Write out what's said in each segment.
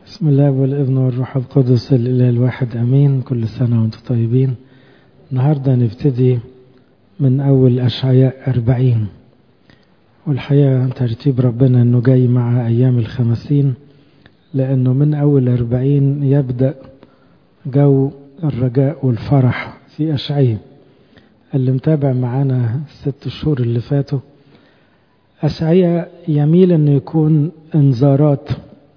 بسم الله والابن والروح القدس الإله الواحد أمين كل سنة وانتم طيبين النهاردة نبتدي من أول أشعياء أربعين والحقيقة ترتيب ربنا أنه جاي مع أيام الخمسين لأنه من أول أربعين يبدأ جو الرجاء والفرح في أشعياء اللي متابع معانا الست شهور اللي فاتوا أشعياء يميل أنه يكون انذارات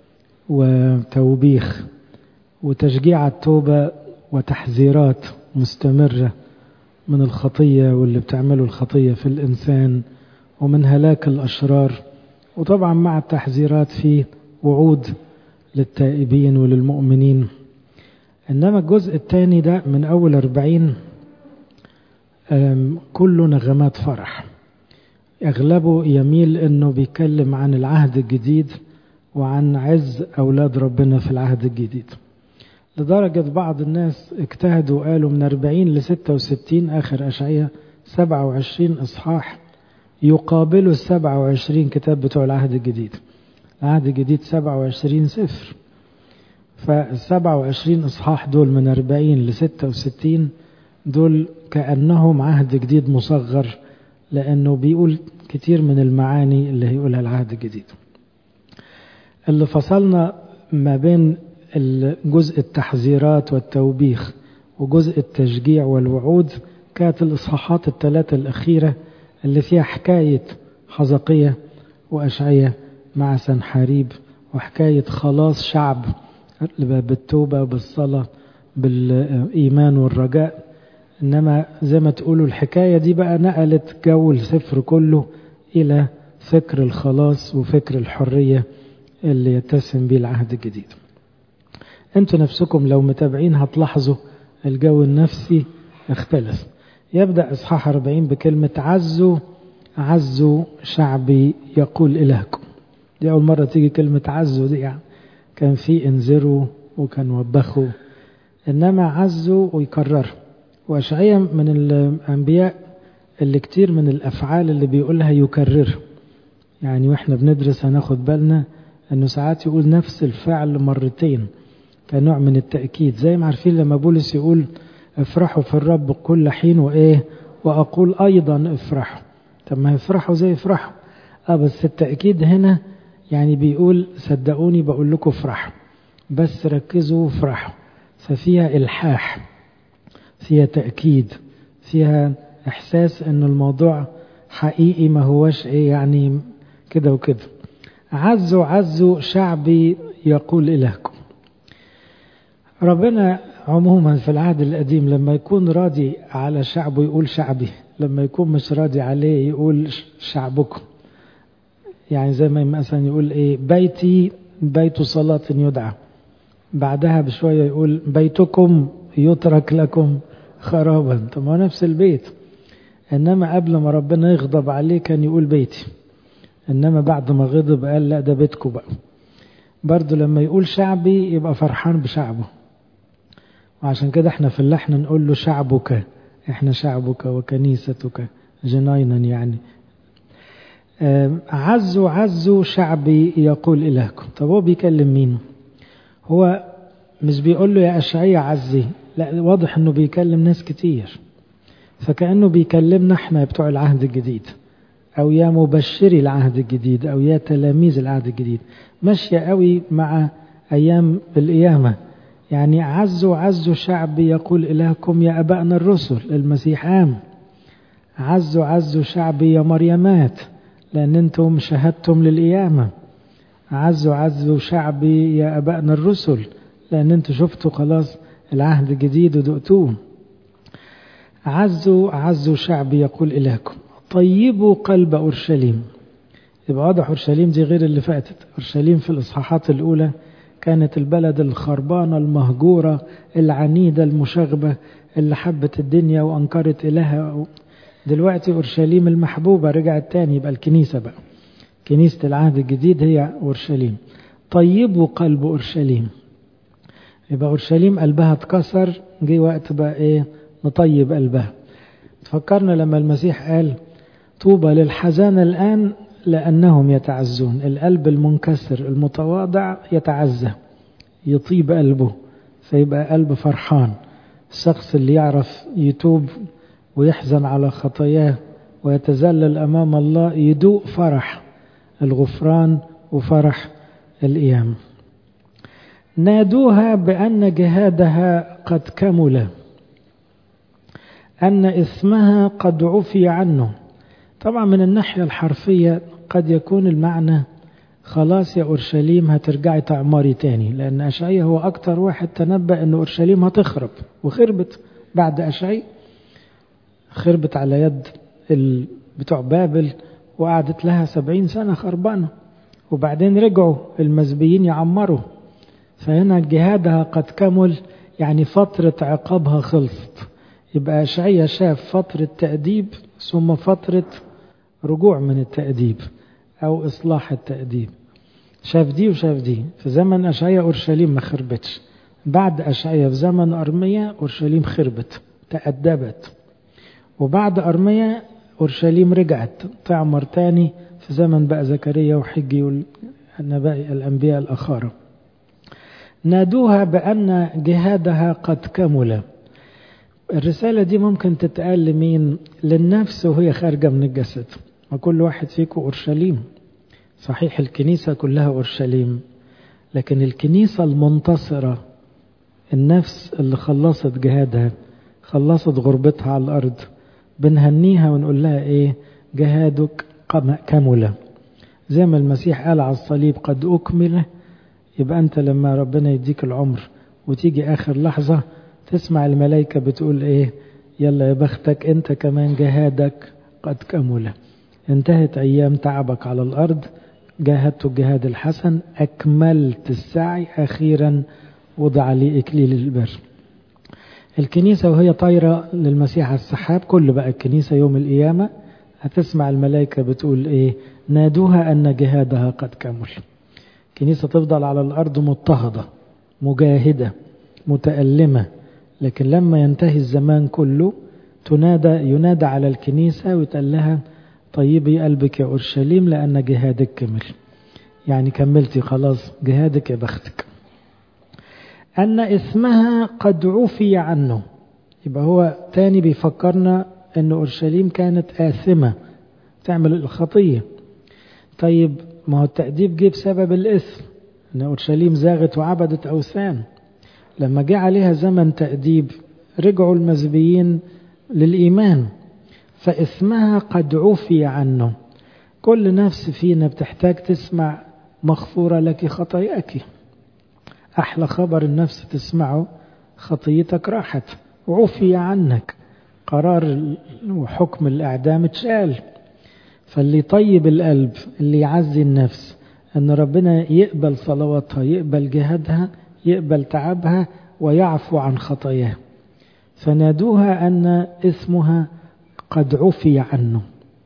وتوبيخ وتشجيع التوبة وتحذيرات مستمرة من الخطية واللي بتعمله الخطية في الإنسان ومن هلاك الأشرار وطبعا مع التحذيرات في وعود للتائبين وللمؤمنين إنما الجزء الثاني ده من أول أربعين كله نغمات فرح أغلبه يميل أنه بيتكلم عن العهد الجديد وعن عز أولاد ربنا في العهد الجديد لدرجة بعض الناس اجتهدوا وقالوا من 40 ل 66 آخر أشعية 27 إصحاح يقابلوا ال 27 كتاب بتوع العهد الجديد العهد الجديد 27 سفر فال 27 إصحاح دول من 40 ل 66 دول كأنهم عهد جديد مصغر لأنه بيقول كتير من المعاني اللي هيقولها العهد الجديد اللي فصلنا ما بين جزء التحذيرات والتوبيخ وجزء التشجيع والوعود كانت الإصحاحات الثلاثة الأخيرة اللي فيها حكاية حزقية وأشعية مع سنحاريب وحكاية خلاص شعب بالتوبة بالصلاة بالإيمان والرجاء إنما زي ما تقولوا الحكاية دي بقى نقلت جو السفر كله إلى فكر الخلاص وفكر الحرية اللي يتسم به العهد الجديد انتوا نفسكم لو متابعين هتلاحظوا الجو النفسي اختلف يبدأ إصحاح 40 بكلمة عزوا عزوا شعبي يقول إلهكم دي أول مرة تيجي كلمة عزوا دي يعني كان في انذروا وكان وبخوا إنما عزوا ويكرر وأشعية من الأنبياء اللي كتير من الأفعال اللي بيقولها يكرر يعني وإحنا بندرس هناخد بالنا أنه ساعات يقول نفس الفعل مرتين كنوع من التأكيد زي ما عارفين لما بولس يقول افرحوا في الرب كل حين وإيه وأقول أيضا افرحوا طب ما يفرحوا زي يفرحوا آه بس التأكيد هنا يعني بيقول صدقوني بقول لكم افرحوا بس ركزوا وافرحوا ففيها إلحاح فيها تأكيد فيها إحساس أن الموضوع حقيقي ما هوش إيه يعني كده وكده عزوا عزوا شعبي يقول إلهكم ربنا عموما في العهد القديم لما يكون راضي على شعبه يقول شعبي لما يكون مش راضي عليه يقول شعبكم يعني زي ما مثلا يقول ايه بيتي بيت صلاة يدعى بعدها بشوية يقول بيتكم يترك لكم خرابا طب هو نفس البيت انما قبل ما ربنا يغضب عليه كان يقول بيتي انما بعد ما غضب قال لا ده بيتكم بقى برضه لما يقول شعبي يبقى فرحان بشعبه وعشان كده احنا في اللحن نقول له شعبك احنا شعبك وكنيستك جناينا يعني عزوا عزوا شعبي يقول إلهكم طب هو بيكلم مين هو مش بيقول له يا أشعية عزي لا واضح انه بيكلم ناس كتير فكأنه بيكلمنا احنا بتوع العهد الجديد او يا مبشري العهد الجديد او يا تلاميذ العهد الجديد ماشية قوي مع ايام القيامة يعني عزوا عزوا شعبي يقول إلهكم يا أبائنا الرسل المسيح قام عزوا عزوا شعبي يا مريمات لأن أنتم شهدتم للقيامة عزوا عزوا شعبي يا أبائنا الرسل لأن أنتم شفتوا خلاص العهد الجديد ودقتوه عزوا عزوا شعبي يقول إلهكم طيبوا قلب أورشليم يبقى واضح أورشليم دي غير اللي فاتت أورشليم في الإصحاحات الأولى كانت البلد الخربانة المهجورة العنيدة المشاغبة اللي حبت الدنيا وأنكرت إلهها دلوقتي أورشليم المحبوبة رجعت تاني يبقى الكنيسة بقى كنيسة العهد الجديد هي أورشليم طيبوا قلب أورشليم يبقى أورشليم قلبها اتكسر جه وقت بقى إيه نطيب قلبها تفكرنا لما المسيح قال طوبى للحزان الآن لأنهم يتعزون القلب المنكسر المتواضع يتعزى يطيب قلبه فيبقى قلب فرحان الشخص اللي يعرف يتوب ويحزن على خطاياه ويتذلل أمام الله يدوق فرح الغفران وفرح القيام نادوها بأن جهادها قد كمل أن اسمها قد عفي عنه طبعا من الناحية الحرفية قد يكون المعنى خلاص يا أورشليم هترجعي تعمري تاني لأن أشعية هو أكتر واحد تنبأ أن أورشليم هتخرب وخربت بعد أشعية خربت على يد بتوع بابل وقعدت لها سبعين سنة خربانة وبعدين رجعوا المزبيين يعمروا فهنا جهادها قد كمل يعني فترة عقابها خلصت يبقى أشعية شاف فترة تأديب ثم فترة رجوع من التأديب أو إصلاح التأديب شاف دي وشاف دي في زمن أشعية أورشليم ما خربتش بعد أشعية في زمن أرمية أورشليم خربت تأدبت وبعد أرمية أورشليم رجعت تعمر تاني في زمن بقى زكريا وحجي والنباء الأنبياء الأخارة نادوها بأن جهادها قد كمل الرسالة دي ممكن تتقال لمين للنفس وهي خارجة من الجسد وكل واحد فيكم أورشليم صحيح الكنيسة كلها أورشليم لكن الكنيسة المنتصرة النفس اللي خلصت جهادها خلصت غربتها على الأرض بنهنيها ونقول لها إيه جهادك كمل زي ما المسيح قال على الصليب قد أكمل يبقى أنت لما ربنا يديك العمر وتيجي آخر لحظة تسمع الملائكة بتقول إيه يلا يا بختك أنت كمان جهادك قد كمل انتهت أيام تعبك على الأرض جاهدت الجهاد الحسن أكملت السعي أخيرا وضع لي إكليل البر الكنيسة وهي طايرة للمسيح على السحاب كل بقى الكنيسة يوم القيامة هتسمع الملائكة بتقول إيه نادوها أن جهادها قد كمل الكنيسة تفضل على الأرض مضطهدة مجاهدة متألمة لكن لما ينتهي الزمان كله تنادى ينادى على الكنيسة ويتقال لها طيبي قلبك يا أورشليم لأن جهادك كمل يعني كملتي خلاص جهادك يا بختك أن اسمها قد عفي عنه يبقى هو تاني بيفكرنا أن أورشليم كانت آثمة تعمل الخطية طيب ما هو التأديب جه بسبب الإثم أن أورشليم زاغت وعبدت أوثان لما جه عليها زمن تأديب رجعوا المزبيين للإيمان فإثمها قد عفي عنه كل نفس فينا بتحتاج تسمع مغفورة لك خطاياك أحلى خبر النفس تسمعه خطيتك راحت عفي عنك قرار وحكم الإعدام اتشال فاللي يطيب القلب اللي يعزي النفس أن ربنا يقبل صلواتها يقبل جهادها يقبل تعبها ويعفو عن خطاياها فنادوها أن اسمها قد عفي عنه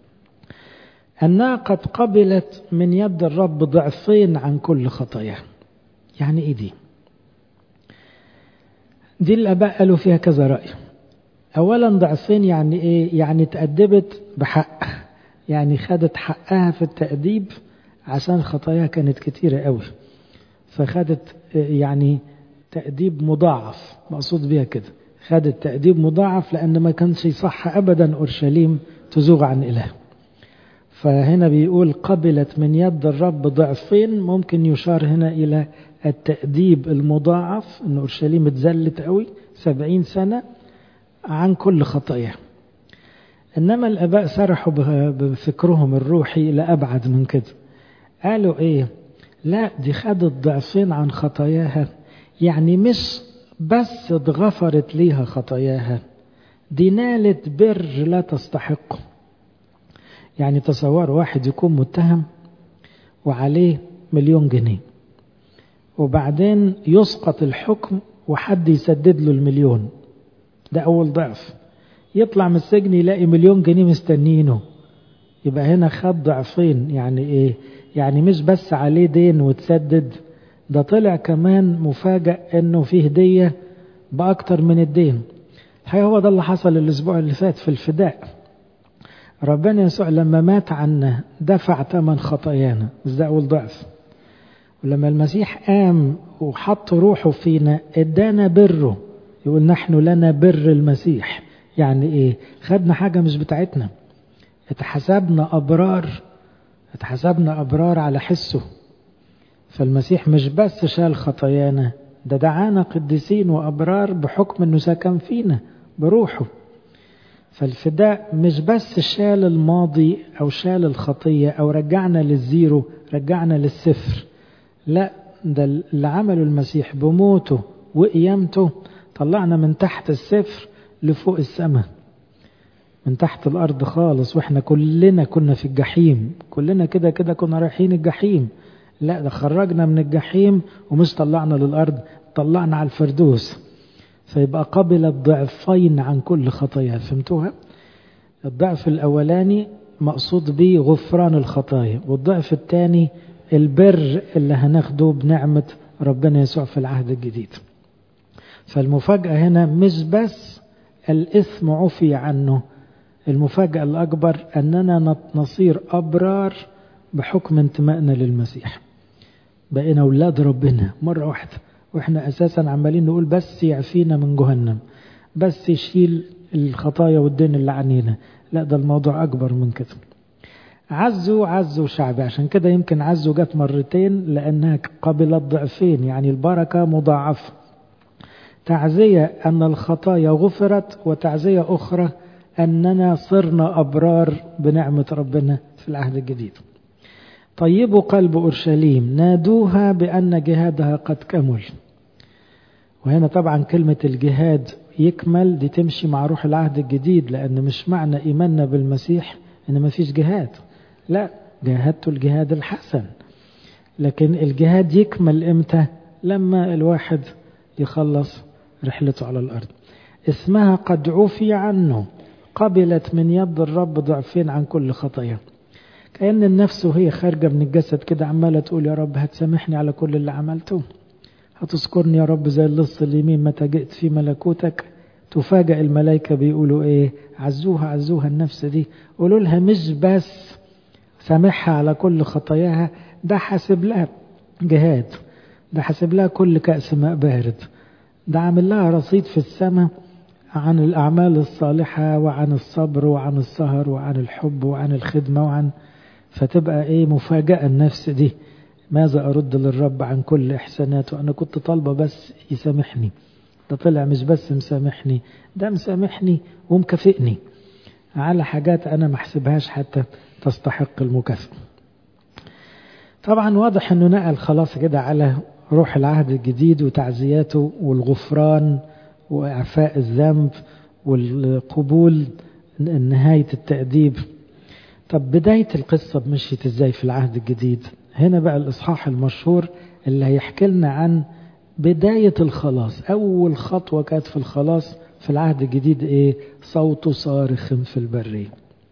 أنها قد قبلت من يد الرب ضعفين عن كل خطاياه يعني إيه دي دي الآباء قالوا فيها كذا رأي أولا ضعفين يعني إيه يعني تأدبت بحق يعني خدت حقها في التأديب عشان خطاياها كانت كتيرة قوي فخدت يعني تأديب مضاعف مقصود بيها كده خدت تأديب مضاعف لأن ما كانش يصح أبدا أورشليم تزوغ عن إله فهنا بيقول قبلت من يد الرب ضعفين ممكن يشار هنا إلى التأديب المضاعف أن أورشليم اتزلت قوي سبعين سنة عن كل خطايا إنما الآباء سرحوا بفكرهم الروحي لأبعد من كده قالوا إيه لا دي خدت ضعفين عن خطاياها يعني مش بس اتغفرت ليها خطاياها دي نالت بر لا تستحقه يعني تصور واحد يكون متهم وعليه مليون جنيه وبعدين يسقط الحكم وحد يسدد له المليون ده أول ضعف يطلع من السجن يلاقي مليون جنيه مستنينه يبقى هنا خد ضعفين يعني ايه يعني مش بس عليه دين وتسدد ده طلع كمان مفاجأ انه فيه هدية بأكتر من الدين الحقيقة هو ده اللي حصل الأسبوع اللي فات في الفداء ربنا يسوع لما مات عنا دفع ثمن خطايانا بس ده أول ضعف ولما المسيح قام وحط روحه فينا ادانا بره يقول نحن لنا بر المسيح يعني ايه خدنا حاجة مش بتاعتنا اتحسبنا أبرار اتحسبنا أبرار على حسه فالمسيح مش بس شال خطايانا ده دعانا قديسين وأبرار بحكم أنه سكن فينا بروحه فالفداء مش بس شال الماضي أو شال الخطية أو رجعنا للزيرو رجعنا للصفر لا ده اللي عمله المسيح بموته وقيامته طلعنا من تحت الصفر لفوق السماء من تحت الأرض خالص وإحنا كلنا كنا في الجحيم كلنا كده كده كنا رايحين الجحيم لا ده خرجنا من الجحيم ومش طلعنا للأرض طلعنا على الفردوس فيبقى قبل الضعفين عن كل خطايا فهمتوها الضعف الأولاني مقصود به غفران الخطايا والضعف الثاني البر اللي هناخده بنعمة ربنا يسوع في العهد الجديد فالمفاجأة هنا مش بس الإثم عفي عنه المفاجأة الأكبر أننا نصير أبرار بحكم انتمائنا للمسيح بقينا أولاد ربنا مرة واحدة وإحنا أساسا عمالين نقول بس يعفينا من جهنم بس يشيل الخطايا والدين اللي عنينا لا ده الموضوع أكبر من كده عزوا عزوا شعبي عشان كده يمكن عزوا جت مرتين لأنها قبلت ضعفين يعني البركة مضاعفة تعزية أن الخطايا غفرت وتعزية أخرى أننا صرنا أبرار بنعمة ربنا في العهد الجديد طيبوا قلب أورشليم نادوها بأن جهادها قد كمل وهنا طبعا كلمة الجهاد يكمل دي تمشي مع روح العهد الجديد لأن مش معنى إيماننا بالمسيح إن ما فيش جهاد لا جاهدت الجهاد الحسن لكن الجهاد يكمل إمتى لما الواحد يخلص رحلته على الأرض اسمها قد عفي عنه قبلت من يد الرب ضعفين عن كل خطايا كأن النفس وهي خارجة من الجسد كده عمالة تقول يا رب هتسامحني على كل اللي عملته هتذكرني يا رب زي اللص اليمين متى جئت في ملكوتك تفاجأ الملائكة بيقولوا ايه عزوها عزوها النفس دي قولوا لها مش بس سامحها على كل خطاياها ده حاسب لها جهاد ده حاسب لها كل كأس ماء بارد ده عامل لها رصيد في السماء عن الأعمال الصالحة وعن الصبر وعن السهر وعن الحب وعن الخدمة وعن فتبقى ايه مفاجأة النفس دي ماذا أرد للرب عن كل إحساناته أنا كنت طالبة بس يسامحني ده طلع مش بس مسامحني ده مسامحني ومكافئني على حاجات أنا ما احسبهاش حتى تستحق المكافأة طبعا واضح أنه نقل خلاص كده على روح العهد الجديد وتعزياته والغفران وإعفاء الذنب والقبول نهاية التأديب طب بداية القصة مشيت ازاي في العهد الجديد هنا بقى الإصحاح المشهور اللي هيحكي لنا عن بداية الخلاص أول خطوة كانت في الخلاص في العهد الجديد إيه صوت صارخ في البرية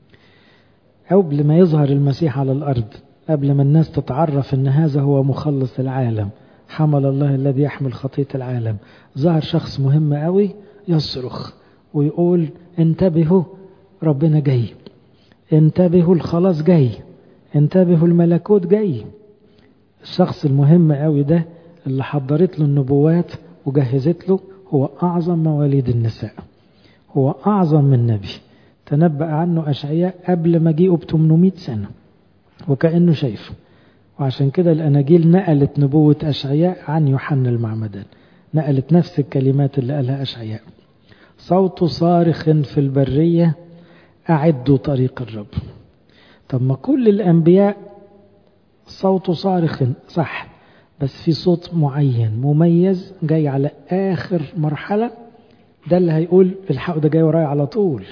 قبل ما يظهر المسيح على الأرض قبل ما الناس تتعرف أن هذا هو مخلص العالم حمل الله الذي يحمل خطية العالم ظهر شخص مهم قوي يصرخ ويقول انتبهوا ربنا جاي انتبهوا الخلاص جاي انتبهوا الملكوت جاي الشخص المهم قوي ده اللي حضرت له النبوات وجهزت له هو أعظم مواليد النساء هو أعظم من نبي تنبأ عنه أشعياء قبل مجيئه ب 800 سنة وكأنه شايفه وعشان كده الأناجيل نقلت نبوة أشعياء عن يوحنا المعمدان نقلت نفس الكلمات اللي قالها أشعياء صوت صارخ في البرية أعدوا طريق الرب طب ما كل الأنبياء صوت صارخ صح بس في صوت معين مميز جاي على آخر مرحلة ده اللي هيقول الحق ده جاي ورايا على طول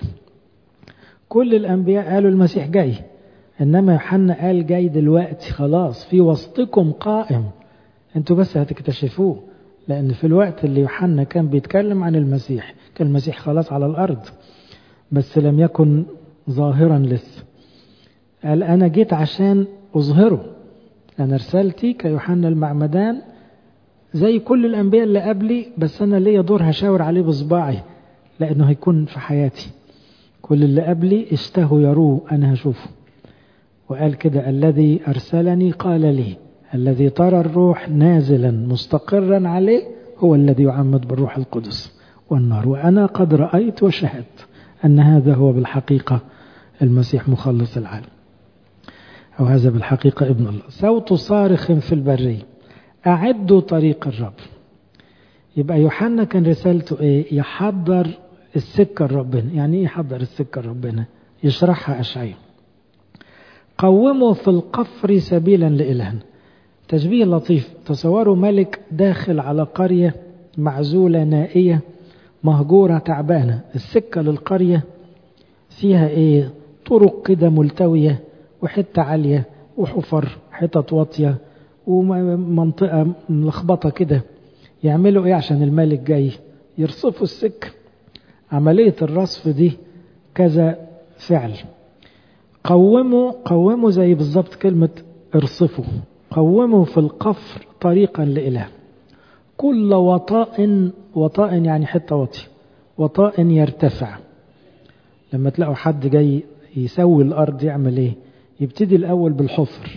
كل الأنبياء قالوا المسيح جاي إنما يوحنا قال جاي دلوقتي خلاص في وسطكم قائم انتوا بس هتكتشفوه لأن في الوقت اللي يوحنا كان بيتكلم عن المسيح كان المسيح خلاص على الأرض بس لم يكن ظاهرا لسه قال أنا جيت عشان أظهره أنا رسالتي كيوحنا المعمدان زي كل الأنبياء اللي قبلي بس أنا ليا دور هشاور عليه بصباعي لأنه هيكون في حياتي كل اللي قبلي اشتهوا يروه أنا هشوفه وقال كده الذي أرسلني قال لي الذي ترى الروح نازلا مستقرا عليه هو الذي يعمد بالروح القدس والنار وأنا قد رأيت وشهدت أن هذا هو بالحقيقة المسيح مخلص العالم أو هذا بالحقيقة ابن الله صوت صارخ في البرية أعدوا طريق الرب يبقى يوحنا كان رسالته إيه يحضر السكة لربنا يعني إيه يحضر السكة لربنا يشرحها أشعياء قوموا في القفر سبيلا لإلهنا تشبيه لطيف تصوروا ملك داخل على قرية معزولة نائية مهجورة تعبانة السكة للقرية فيها ايه طرق كده ملتوية وحتة عالية وحفر حتت واطية ومنطقة ملخبطة كده يعملوا ايه عشان الملك جاي يرصفوا السكة عملية الرصف دي كذا فعل قوموا قوموا زي بالظبط كلمة ارصفوا قوموا في القفر طريقا لإله كل وطاء وطاء يعني حتة واطية وطاء يرتفع لما تلاقوا حد جاي يسوي الأرض يعمل ايه يبتدي الأول بالحفر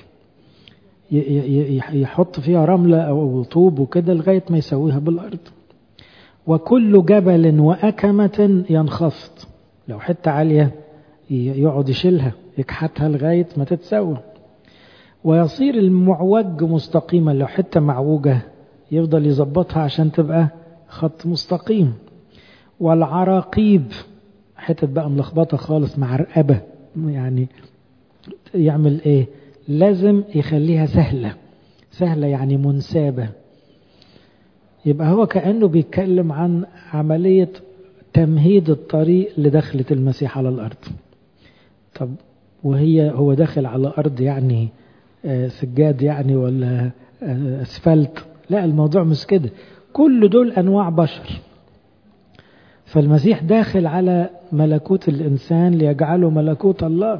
يحط فيها رملة أو طوب وكده لغاية ما يسويها بالأرض وكل جبل وأكمة ينخفض لو حتة عالية يقعد يشيلها يكحتها لغاية ما تتسوى ويصير المعوج مستقيما لو حتة معوجة يفضل يظبطها عشان تبقى خط مستقيم والعراقيب حتة بقى ملخبطة خالص معرقبة يعني يعمل ايه لازم يخليها سهلة سهلة يعني منسابة يبقى هو كأنه بيتكلم عن عملية تمهيد الطريق لدخلة المسيح على الأرض طب وهي هو داخل على أرض يعني سجاد يعني ولا أسفلت لا الموضوع مش كده كل دول أنواع بشر فالمسيح داخل على ملكوت الإنسان ليجعله ملكوت الله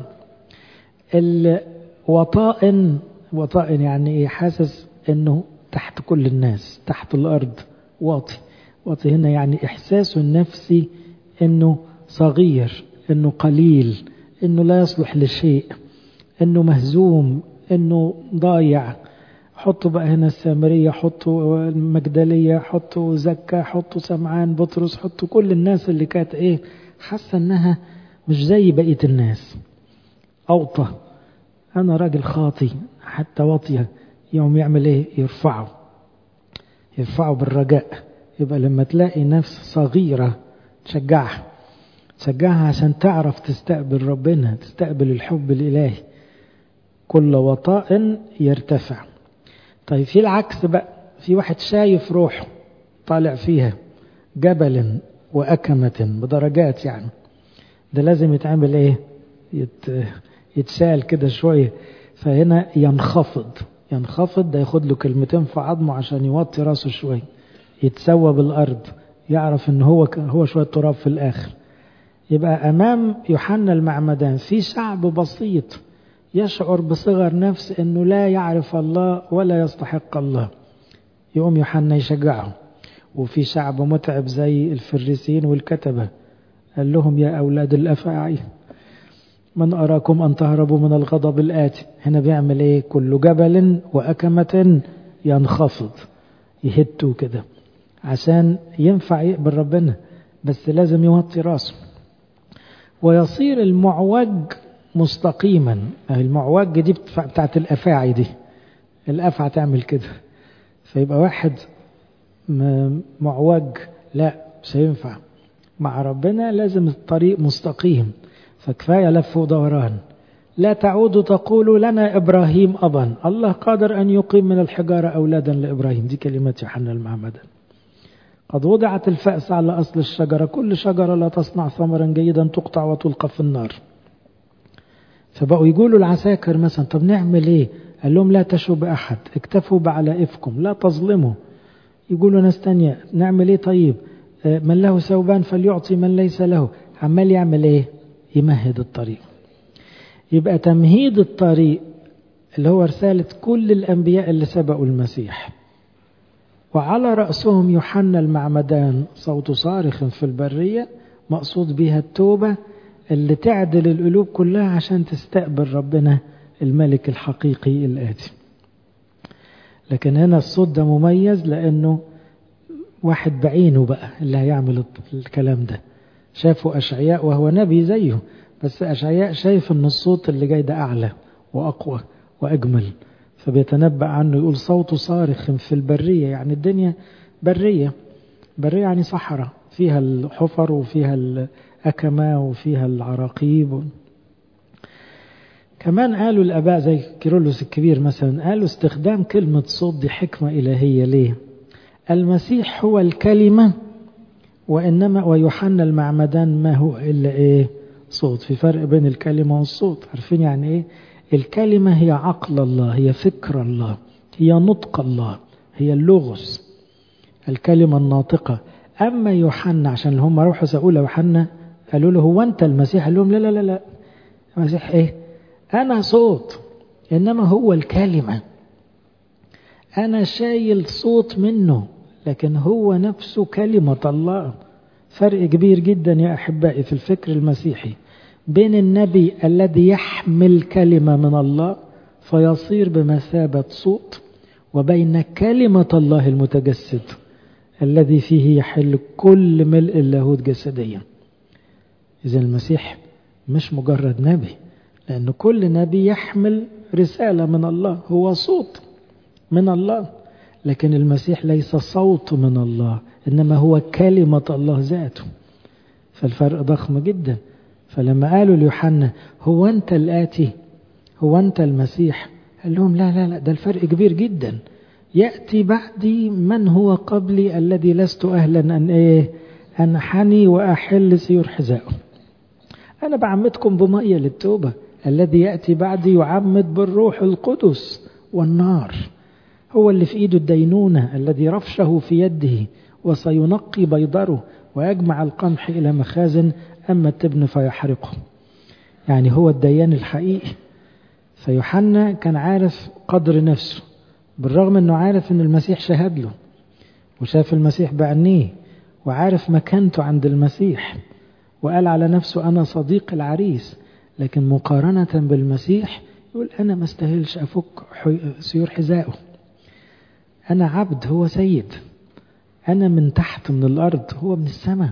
الوطاء وطاء يعني ايه حاسس انه تحت كل الناس تحت الارض واطي واطي هنا يعني احساسه النفسي انه صغير انه قليل انه لا يصلح لشيء انه مهزوم انه ضايع حطوا بقى هنا السامرية حطوا المجدلية حطوا زكا حطوا سمعان بطرس حطوا كل الناس اللي كانت ايه حاسة انها مش زي بقية الناس أوطى أنا راجل خاطي حتى واطية يوم يعمل إيه يرفعه يرفعه بالرجاء يبقى لما تلاقي نفس صغيرة تشجعها تشجعها عشان تعرف تستقبل ربنا تستقبل الحب الإلهي كل وطاء يرتفع طيب في العكس بقى في واحد شايف روحه طالع فيها جبل وأكمة بدرجات يعني ده لازم يتعمل ايه يت... يتسال كده شوية فهنا ينخفض ينخفض ده ياخد له كلمتين في عظمه عشان يوطي راسه شوية يتسوى بالأرض يعرف ان هو هو شوية تراب في الآخر يبقى أمام يوحنا المعمدان في شعب بسيط يشعر بصغر نفس انه لا يعرف الله ولا يستحق الله يقوم يوحنا يشجعهم وفي شعب متعب زي الفريسين والكتبة قال لهم يا أولاد الأفاعي من أراكم أن تهربوا من الغضب الآتي هنا بيعمل إيه كل جبل وأكمة ينخفض يهتوا كده عشان ينفع يقبل ربنا بس لازم يوطي راسه ويصير المعوج مستقيما المعوج دي بتاعت الأفاعي دي الأفعى تعمل كده فيبقى واحد معوج لا مش هينفع مع ربنا لازم الطريق مستقيم فكفاية لف ودوران لا تعودوا تقولوا لنا إبراهيم أبا الله قادر أن يقيم من الحجارة أولادا لإبراهيم دي كلمات يوحنا المعمدان قد وضعت الفأس على أصل الشجرة كل شجرة لا تصنع ثمرا جيدا تقطع وتلقى في النار فبقوا يقولوا العساكر مثلا طب نعمل ايه قال لهم لا تشوا بأحد اكتفوا بعلائفكم لا تظلموا يقولوا ناس تانية نعمل ايه طيب من له ثوبان فليعطي من ليس له عمال يعمل ايه يمهد الطريق يبقى تمهيد الطريق اللي هو رسالة كل الأنبياء اللي سبقوا المسيح وعلى رأسهم يوحنا المعمدان صوت صارخ في البرية مقصود بها التوبة اللي تعدل القلوب كلها عشان تستقبل ربنا الملك الحقيقي الآتي لكن هنا الصوت ده مميز لأنه واحد بعينه بقى اللي هيعمل الكلام ده شافوا أشعياء وهو نبي زيه بس أشعياء شايف أن الصوت اللي جاي ده أعلى وأقوى وأجمل فبيتنبأ عنه يقول صوته صارخ في البرية يعني الدنيا برية برية يعني صحراء فيها الحفر وفيها الأكمة وفيها العراقيب كمان قالوا الآباء زي كيرلس الكبير مثلا قالوا استخدام كلمة صوت دي حكمة إلهية ليه المسيح هو الكلمة وإنما ويوحنا المعمدان ما هو إلا إيه صوت في فرق بين الكلمة والصوت عارفين يعني إيه الكلمة هي عقل الله هي فكر الله هي نطق الله هي اللغز الكلمة الناطقة أما يوحنا عشان هم روحوا سأقول يوحنا قالوا له هو أنت المسيح قال لهم لا لا لا لا المسيح إيه أنا صوت إنما هو الكلمة أنا شايل صوت منه لكن هو نفسه كلمة الله فرق كبير جدا يا أحبائي في الفكر المسيحي بين النبي الذي يحمل كلمة من الله فيصير بمثابة صوت وبين كلمة الله المتجسد الذي فيه يحل كل ملء اللاهوت جسديا إذا المسيح مش مجرد نبي لأن كل نبي يحمل رسالة من الله هو صوت من الله لكن المسيح ليس صوت من الله إنما هو كلمة الله ذاته فالفرق ضخم جدا فلما قالوا ليوحنا هو أنت الآتي هو أنت المسيح قال لهم لا لا لا ده الفرق كبير جدا يأتي بعدي من هو قبلي الذي لست أهلا أن إيه أنحني وأحل سيور حذائه أنا بعمدكم بمية للتوبة الذي يأتي بعدي يعمد بالروح القدس والنار هو اللي في إيده الدينونة الذي رفشه في يده وسينقي بيضره ويجمع القمح إلى مخازن أما التبن فيحرقه يعني هو الديان الحقيقي فيوحنا كان عارف قدر نفسه بالرغم أنه عارف أن المسيح شهد له وشاف المسيح بعينيه وعارف مكانته عند المسيح وقال على نفسه أنا صديق العريس لكن مقارنة بالمسيح يقول أنا ما استاهلش أفك سيور حذائه أنا عبد هو سيد أنا من تحت من الأرض هو من السماء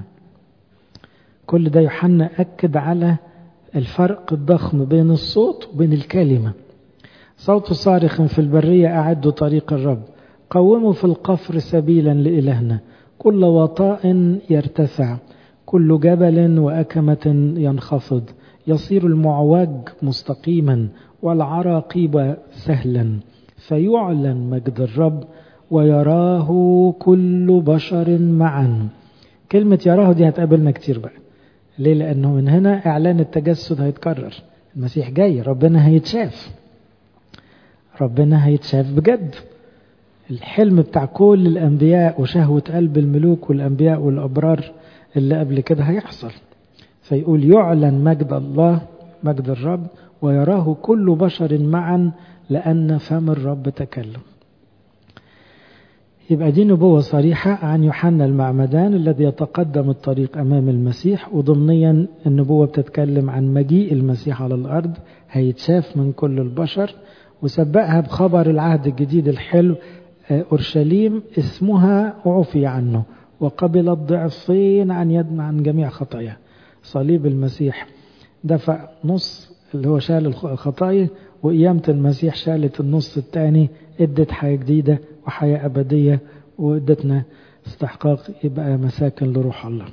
كل ده يوحنا أكد على الفرق الضخم بين الصوت وبين الكلمة صوت صارخ في البرية أعدوا طريق الرب قوموا في القفر سبيلا لإلهنا كل وطاء يرتفع كل جبل وأكمة ينخفض يصير المعوج مستقيما والعراقيب سهلا فيعلن مجد الرب ويراه كل بشر معا كلمة يراه دي هتقابلنا كتير بقى ليه لأنه من هنا إعلان التجسد هيتكرر المسيح جاي ربنا هيتشاف ربنا هيتشاف بجد الحلم بتاع كل الأنبياء وشهوة قلب الملوك والأنبياء والأبرار اللي قبل كده هيحصل فيقول يعلن مجد الله مجد الرب ويراه كل بشر معا لأن فم الرب تكلم يبقى دي نبوة صريحة عن يوحنا المعمدان الذي يتقدم الطريق أمام المسيح وضمنيا النبوة بتتكلم عن مجيء المسيح على الأرض هيتشاف من كل البشر وسبقها بخبر العهد الجديد الحلو أورشليم اسمها عفي عنه وقبل الضعفين عن يد عن جميع خطاياه صليب المسيح دفع نص اللي هو شال الخطايا وقيامة المسيح شالت النص الثاني ادت حياة جديدة وحياة أبدية وادتنا استحقاق يبقى مساكن لروح الله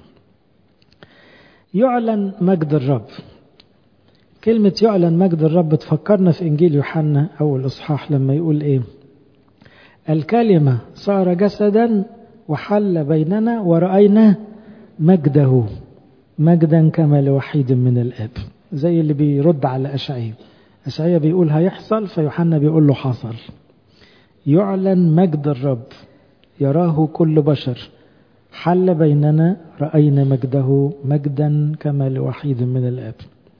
يعلن مجد الرب كلمة يعلن مجد الرب تفكرنا في إنجيل يوحنا أول إصحاح لما يقول إيه الكلمة صار جسدا وحل بيننا ورأينا مجده مجدا كما لوحيد من الآب زي اللي بيرد على أشعية أشعية بيقول هيحصل فيوحنا بيقول له حصل يعلن مجد الرب يراه كل بشر حل بيننا رأينا مجده مجدا كما لوحيد من الآب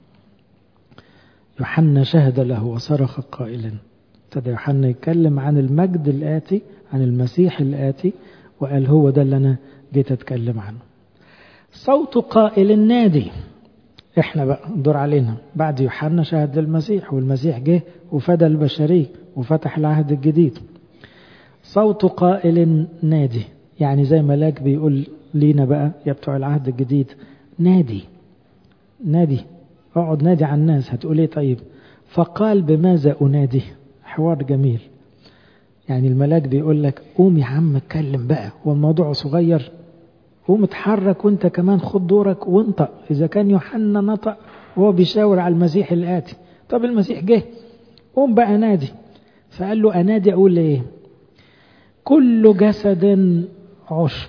يوحنا شهد له وصرخ قائلا ابتدى يوحنا يتكلم عن المجد الآتي عن المسيح الآتي وقال هو ده اللي أنا جيت أتكلم عنه صوت قائل النادي احنا بقى دور علينا بعد يوحنا شهد للمسيح والمسيح جه وفدى البشرية وفتح العهد الجديد صوت قائل نادي يعني زي ملاك بيقول لينا بقى يا بتوع العهد الجديد نادي نادي اقعد نادي على الناس هتقول ايه طيب فقال بماذا انادي حوار جميل يعني الملاك بيقول لك قوم يا عم اتكلم بقى هو الموضوع صغير قوم اتحرك وانت كمان خد دورك وانطق اذا كان يوحنا نطق وهو بيشاور على المسيح الاتي طب المسيح جه قوم بقى نادي فقال له انادي اقول ايه كل جسد عشب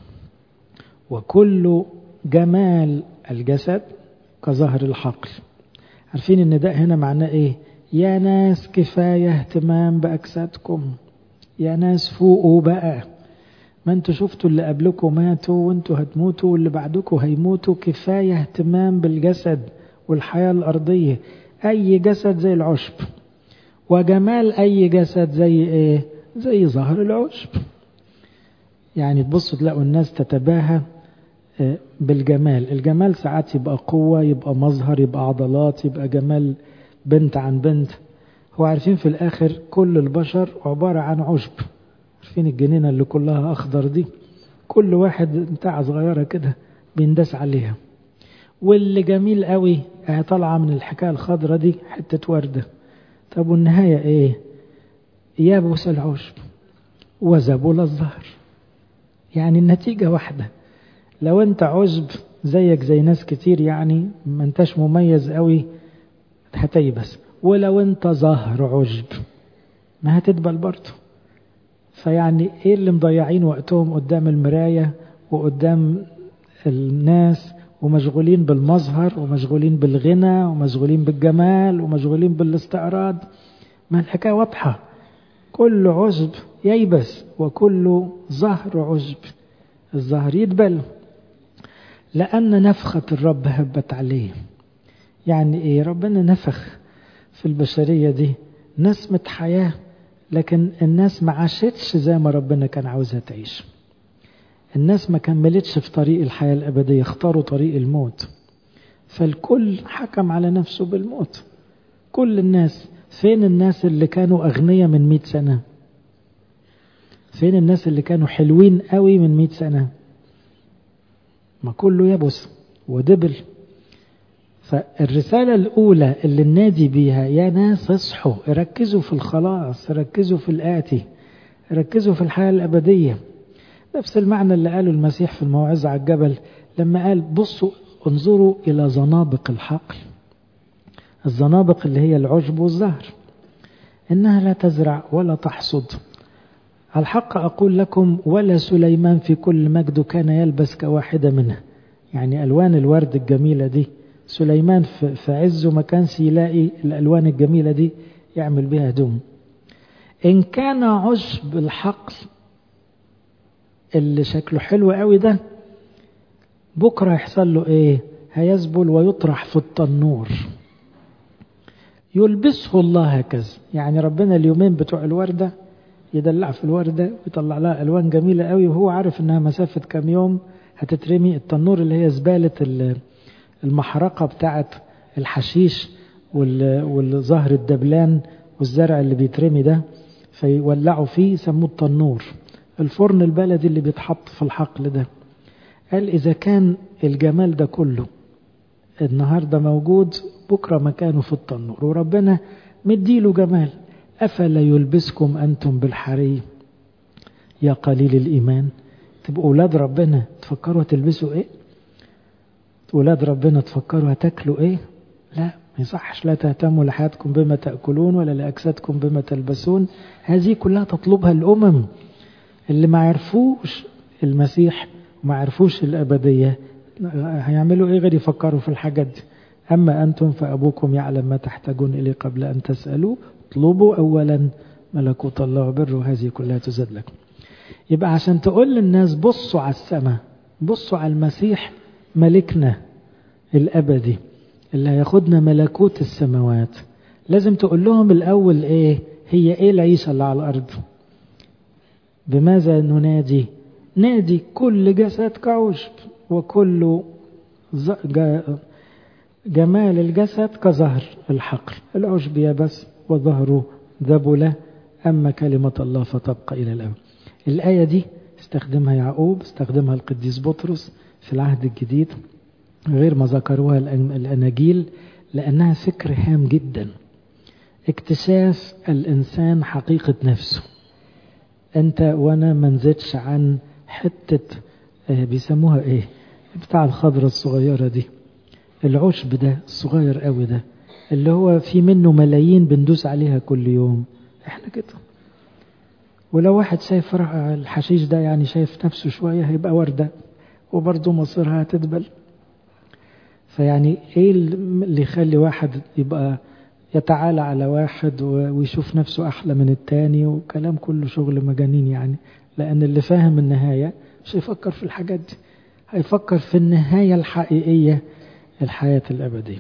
وكل جمال الجسد كظهر الحقل عارفين ان ده هنا معناه ايه يا ناس كفاية اهتمام بأجسادكم يا ناس فوقوا بقى ما انتوا شفتوا اللي قبلكم ماتوا وانتوا هتموتوا واللي بعدكم هيموتوا كفاية اهتمام بالجسد والحياة الأرضية أي جسد زي العشب وجمال أي جسد زي إيه زي ظهر العشب يعني تبصوا تلاقوا الناس تتباهى بالجمال الجمال ساعات يبقى قوة يبقى مظهر يبقى عضلات يبقى جمال بنت عن بنت هو عارفين في الآخر كل البشر عبارة عن عشب عارفين الجنينة اللي كلها أخضر دي كل واحد بتاع صغيرة كده بيندس عليها واللي جميل قوي طالعة من الحكاية الخضرة دي حتة وردة طب والنهاية ايه يابس العشب وزبول الظهر يعني النتيجة واحدة لو انت عشب زيك زي ناس كتير يعني ما انتش مميز قوي هتيبس ولو انت ظهر عشب ما هتدبل برضه فيعني ايه اللي مضيعين وقتهم قدام المراية وقدام الناس ومشغولين بالمظهر ومشغولين بالغنى ومشغولين بالجمال ومشغولين بالاستعراض ما الحكاية واضحة كل عشب ييبس وكل ظهر عشب الظهر يدبل لأن نفخة الرب هبت عليه يعني ايه ربنا نفخ في البشرية دي نسمة حياة لكن الناس ما عاشتش زي ما ربنا كان عاوزها تعيش الناس ما كملتش في طريق الحياة الأبدية اختاروا طريق الموت فالكل حكم على نفسه بالموت كل الناس فين الناس اللي كانوا أغنياء من مئة سنة فين الناس اللي كانوا حلوين قوي من مئة سنة ما كله يبس ودبل فالرسالة الأولى اللي النادي بيها يا ناس اصحوا ركزوا في الخلاص ركزوا في الآتي ركزوا في الحياة الأبدية نفس المعنى اللي قاله المسيح في الموعظة على الجبل لما قال بصوا انظروا إلى زنابق الحقل الزنابق اللي هي العشب والزهر إنها لا تزرع ولا تحصد الحق أقول لكم ولا سليمان في كل مجد كان يلبس كواحدة منها يعني ألوان الورد الجميلة دي سليمان في عزه ما كانش يلاقي الألوان الجميلة دي يعمل بها هدوم إن كان عشب الحقل اللي شكله حلو قوي ده بكرة يحصل له إيه هيزبل ويطرح في التنور يلبسه الله هكذا يعني ربنا اليومين بتوع الوردة يدلع في الوردة ويطلع لها ألوان جميلة قوي وهو عارف إنها مسافة كام يوم هتترمي التنور اللي هي زبالة المحرقة بتاعت الحشيش والزهر الدبلان والزرع اللي بيترمي ده فيولعوا فيه يسموه التنور الفرن البلدي اللي بيتحط في الحقل ده قال إذا كان الجمال ده كله النهاردة موجود بكرة مكانه في التنور وربنا مديله جمال أفلا يلبسكم أنتم بالحري يا قليل الإيمان تبقوا أولاد ربنا تفكروا هتلبسوا إيه أولاد ربنا تفكروا هتاكلوا إيه لا ما يصحش لا تهتموا لحياتكم بما تأكلون ولا لأجسادكم بما تلبسون هذه كلها تطلبها الأمم اللي ما عرفوش المسيح وما عرفوش الأبدية هيعملوا إيه غير يفكروا في الحاجات دي أما أنتم فأبوكم يعلم ما تحتاجون إليه قبل أن تسألوا اطلبوا أولا ملكوت الله وبره هذه كلها تزاد لكم يبقى عشان تقول للناس بصوا على السماء بصوا على المسيح ملكنا الأبدي اللي هياخدنا ملكوت السماوات لازم تقول لهم الأول إيه هي إيه العيشة اللي على الأرض بماذا ننادي نادي كل جسد كعشب وكل جمال الجسد كظهر الحقل العشب يبس وظهره ذبل أما كلمة الله فتبقى إلى الأبد الآية دي استخدمها يعقوب استخدمها القديس بطرس في العهد الجديد غير ما ذكروها الأناجيل لأنها فكر هام جدا اكتشاف الإنسان حقيقة نفسه أنت وأنا ما نزدش عن حتة بيسموها إيه بتاع الخضرة الصغيرة دي العشب ده الصغير قوي ده اللي هو في منه ملايين بندوس عليها كل يوم احنا كده ولو واحد شايف الحشيش ده يعني شايف نفسه شوية هيبقى وردة وبرضه مصيرها هتدبل فيعني ايه اللي يخلي واحد يبقى يتعالى على واحد ويشوف نفسه احلى من التاني وكلام كله شغل مجانين يعني لان اللي فاهم النهاية مش هيفكر في الحاجات دي هيفكر في النهاية الحقيقية الحياة الأبدية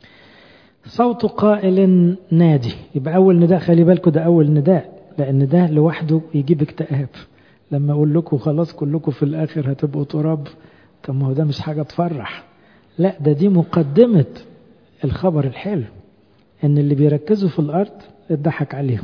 صوت قائل نادي يبقى أول نداء خلي بالكم ده أول نداء لأن ده لوحده يجيب اكتئاب لما أقول لكم خلاص كلكم في الآخر هتبقوا تراب طب ما هو ده مش حاجة تفرح لا ده دي مقدمة الخبر الحلو إن اللي بيركزوا في الأرض اتضحك عليهم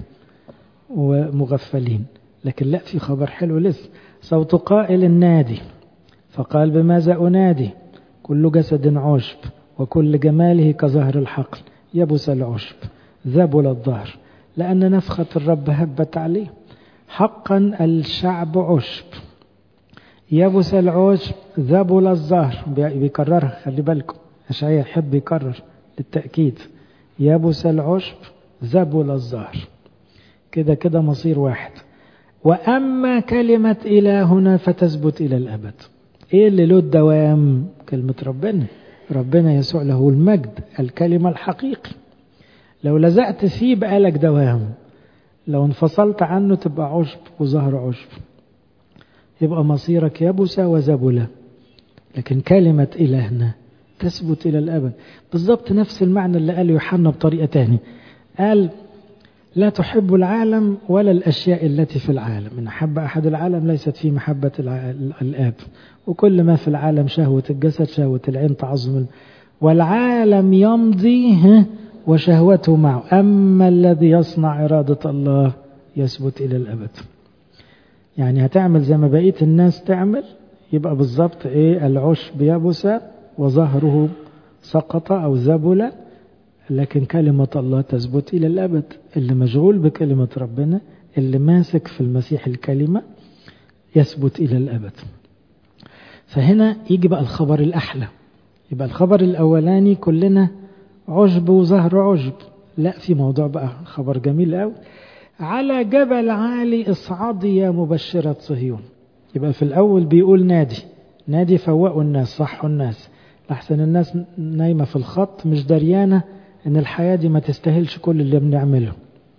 ومغفلين لكن لا في خبر حلو لسه صوت قائل نادي فقال بماذا أنادي كل جسد عشب وكل جماله كظهر الحقل يبس العشب ذبل الظهر لأن نفخة الرب هبت عليه حقا الشعب عشب يبس العشب ذبل الظهر بيكررها خلي بالكم أشعياء يحب يكرر للتأكيد يبس العشب ذبل الظهر كده كده مصير واحد وأما كلمة إلهنا فتثبت إلى الأبد إيه اللي له الدوام كلمة ربنا ربنا يسوع له المجد الكلمة الحقيقي لو لزقت فيه بقى لك دوام لو انفصلت عنه تبقى عشب وظهر عشب يبقى مصيرك يبس وزبلة لكن كلمة إلهنا تثبت إلى الأبد بالضبط نفس المعنى اللي قاله يوحنا بطريقة تانية قال لا تحب العالم ولا الأشياء التي في العالم إن أحب أحد العالم ليست في محبة الآب وكل ما في العالم شهوة الجسد شهوة العين تعظم والعالم يمضي وشهوته معه أما الذي يصنع إرادة الله يثبت إلى الأبد يعني هتعمل زي ما بقية الناس تعمل يبقى بالضبط إيه العشب يبس وظهره سقط أو ذبل لكن كلمة الله تثبت إلى الأبد اللي مشغول بكلمة ربنا اللي ماسك في المسيح الكلمة يثبت إلى الأبد فهنا يجي بقى الخبر الأحلى يبقى الخبر الأولاني كلنا عشب وظهر عشب لا في موضوع بقى خبر جميل قوي على جبل عالي اصعدي يا مبشرة صهيون يبقى في الأول بيقول نادي نادي فوقوا الناس صحوا الناس لحسن الناس نايمة في الخط مش دريانة ان الحياة دي ما تستاهلش كل اللي بنعمله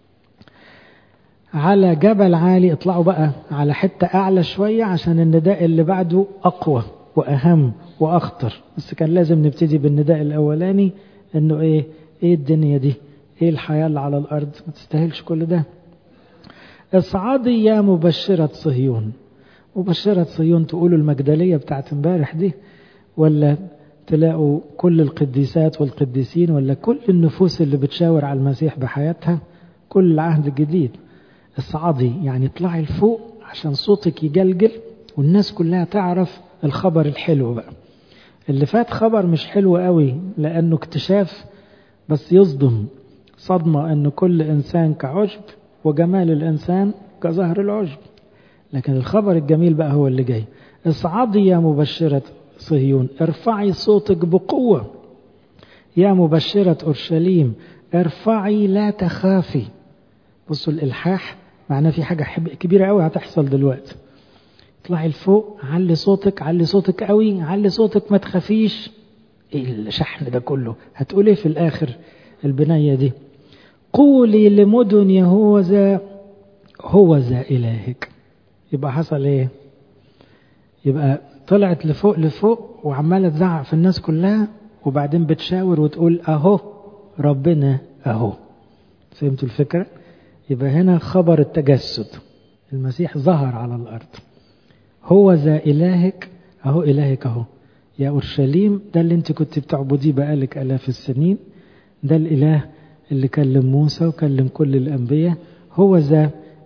على جبل عالي اطلعوا بقى على حتة اعلى شوية عشان النداء اللي بعده اقوى واهم واخطر بس كان لازم نبتدي بالنداء الاولاني انه ايه ايه الدنيا دي ايه الحياة اللي على الارض ما تستاهلش كل ده اصعدي يا مبشرة صهيون مبشرة صهيون تقولوا المجدلية بتاعت امبارح دي ولا تلاقوا كل القديسات والقديسين ولا كل النفوس اللي بتشاور على المسيح بحياتها كل العهد الجديد اصعدي يعني اطلعي لفوق عشان صوتك يجلجل والناس كلها تعرف الخبر الحلو بقى اللي فات خبر مش حلو قوي لانه اكتشاف بس يصدم صدمة ان كل انسان كعجب وجمال الانسان كظهر العجب لكن الخبر الجميل بقى هو اللي جاي اصعدي يا مبشرة صهيون ارفعي صوتك بقوة يا مبشرة أورشليم ارفعي لا تخافي بصوا الإلحاح معناه في حاجة كبيرة قوي هتحصل دلوقتي اطلعي لفوق علي صوتك علي صوتك قوي علي صوتك ما تخافيش ايه الشحن ده كله هتقول ايه في الآخر البنية دي قولي لمدن يهوذا هو ذا إلهك يبقى حصل ايه يبقى طلعت لفوق لفوق وعمالة تزعق في الناس كلها وبعدين بتشاور وتقول اهو ربنا اهو فهمتوا الفكرة يبقى هنا خبر التجسد المسيح ظهر على الارض هو ذا الهك اهو الهك اهو يا اورشليم ده اللي انت كنت بتعبديه بقالك الاف السنين ده الاله اللي كلم موسى وكلم كل الانبياء هو ذا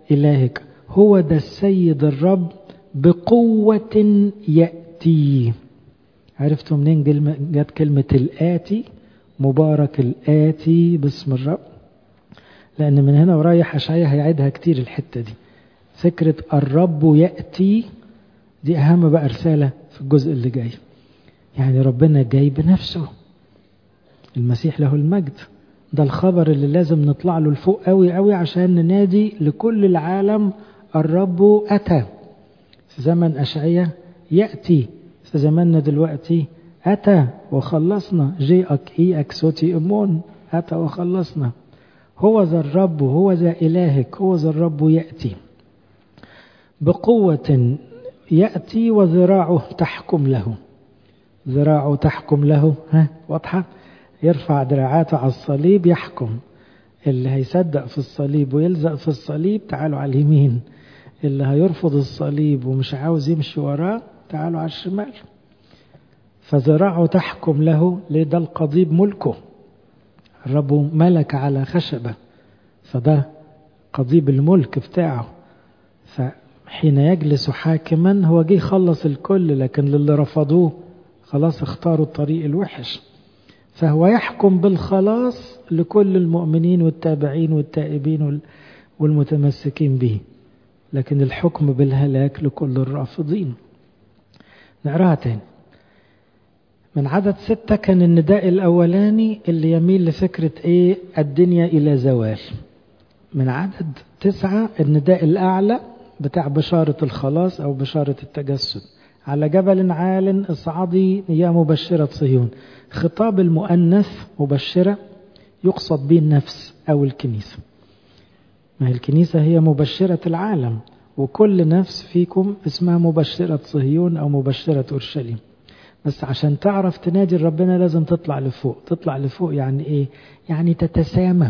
إلهك هو ده السيد الرب بقوة يأتي عرفتوا منين جت كلمة الآتي مبارك الآتي باسم الرب لأن من هنا ورايح أشعيا هيعيدها كتير الحتة دي فكرة الرب يأتي دي أهم بقى رسالة في الجزء اللي جاي يعني ربنا جاي بنفسه المسيح له المجد ده الخبر اللي لازم نطلع له لفوق قوي قوي عشان ننادي لكل العالم الرب أتى في زمن أشعية يأتي في زماننا دلوقتي أتى وخلصنا جي أك إي أكسوتي إمون أتى وخلصنا هو ذا الرب هو ذا إلهك هو ذا الرب يأتي بقوة يأتي وذراعه تحكم له ذراعه تحكم له ها واضحة يرفع دراعاته على الصليب يحكم اللي هيصدق في الصليب ويلزق في الصليب تعالوا على اليمين اللي هيرفض الصليب ومش عاوز يمشي وراه تعالوا على الشمال فذراعه تحكم له ليه ده القضيب ملكه الرب ملك على خشبة فده قضيب الملك بتاعه فحين يجلس حاكما هو جه يخلص الكل لكن للي رفضوه خلاص اختاروا الطريق الوحش فهو يحكم بالخلاص لكل المؤمنين والتابعين والتائبين والمتمسكين به لكن الحكم بالهلاك لكل الرافضين نقراها تاني من عدد ستة كان النداء الأولاني اللي يميل لفكرة إيه الدنيا إلى زوال من عدد تسعة النداء الأعلى بتاع بشارة الخلاص أو بشارة التجسد على جبل عال اصعدي يا مبشرة صهيون خطاب المؤنث مبشرة يقصد به النفس أو الكنيسة ما هي الكنيسة هي مبشرة العالم وكل نفس فيكم اسمها مبشرة صهيون أو مبشرة أورشليم بس عشان تعرف تنادي ربنا لازم تطلع لفوق تطلع لفوق يعني ايه يعني تتسامى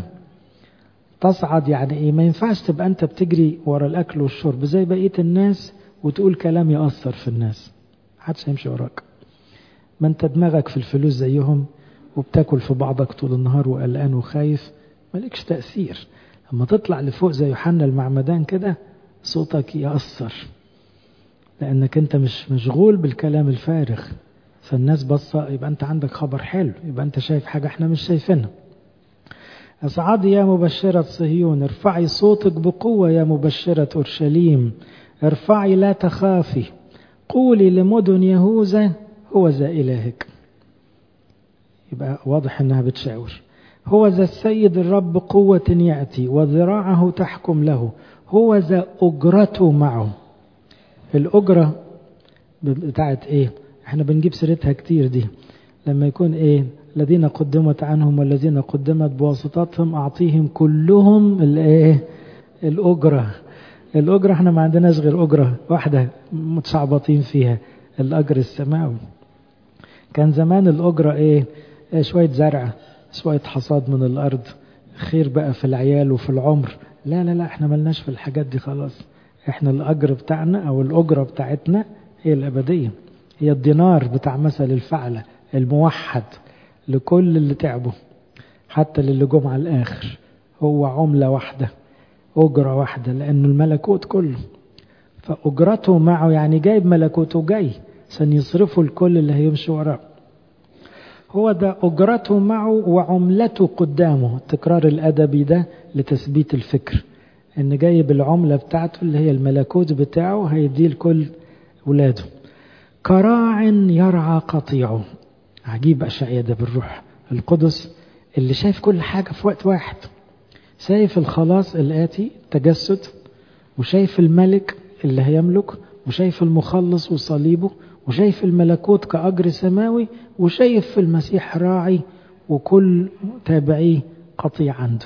تصعد يعني ايه ما ينفعش تبقى انت بتجري ورا الاكل والشرب زي بقية الناس وتقول كلام يأثر في الناس محدش هيمشي وراك ما انت دماغك في الفلوس زيهم وبتاكل في بعضك طول النهار وقلقان وخايف مالكش تأثير لما تطلع لفوق زي يوحنا المعمدان كده صوتك يأثر لأنك أنت مش مشغول بالكلام الفارغ فالناس بصة يبقى أنت عندك خبر حلو يبقى أنت شايف حاجة احنا مش شايفينها أصعدي يا مبشرة صهيون ارفعي صوتك بقوة يا مبشرة أورشليم ارفعي لا تخافي قولي لمدن يهوذا هو ذا إلهك يبقى واضح أنها بتشاور هو ذا السيد الرب قوة يأتي وذراعه تحكم له هو ذا أجرته معه الأجرة بتاعت إيه احنا بنجيب سيرتها كتير دي لما يكون إيه الذين قدمت عنهم والذين قدمت بواسطتهم أعطيهم كلهم الإيه الأجرة الأجرة احنا ما عندناش غير أجرة واحدة متشعبطين فيها الأجر السماوي كان زمان الأجرة إيه شوية زرع شوية حصاد من الأرض خير بقى في العيال وفي العمر لا لا لا احنا ملناش في الحاجات دي خلاص احنا الأجر بتاعنا أو الأجرة بتاعتنا هي الأبدية هي الدينار بتاع مثل الفعلة الموحد لكل اللي تعبوا حتى للي جم على الآخر هو عملة واحدة أجرة واحدة لأنه الملكوت كله فأجرته معه يعني جايب ملكوته جاي عشان يصرفوا الكل اللي هيمشي وراه هو ده أجرته معه وعملته قدامه التكرار الأدبي ده لتثبيت الفكر إن جايب العملة بتاعته اللي هي الملكوت بتاعه هيديه لكل ولاده كراع يرعى قطيعه عجيب أشعية ده بالروح القدس اللي شايف كل حاجة في وقت واحد شايف الخلاص الآتي تجسد وشايف الملك اللي هيملك وشايف المخلص وصليبه وشايف الملكوت كأجر سماوي وشايف في المسيح راعي وكل تابعيه قطيع عنده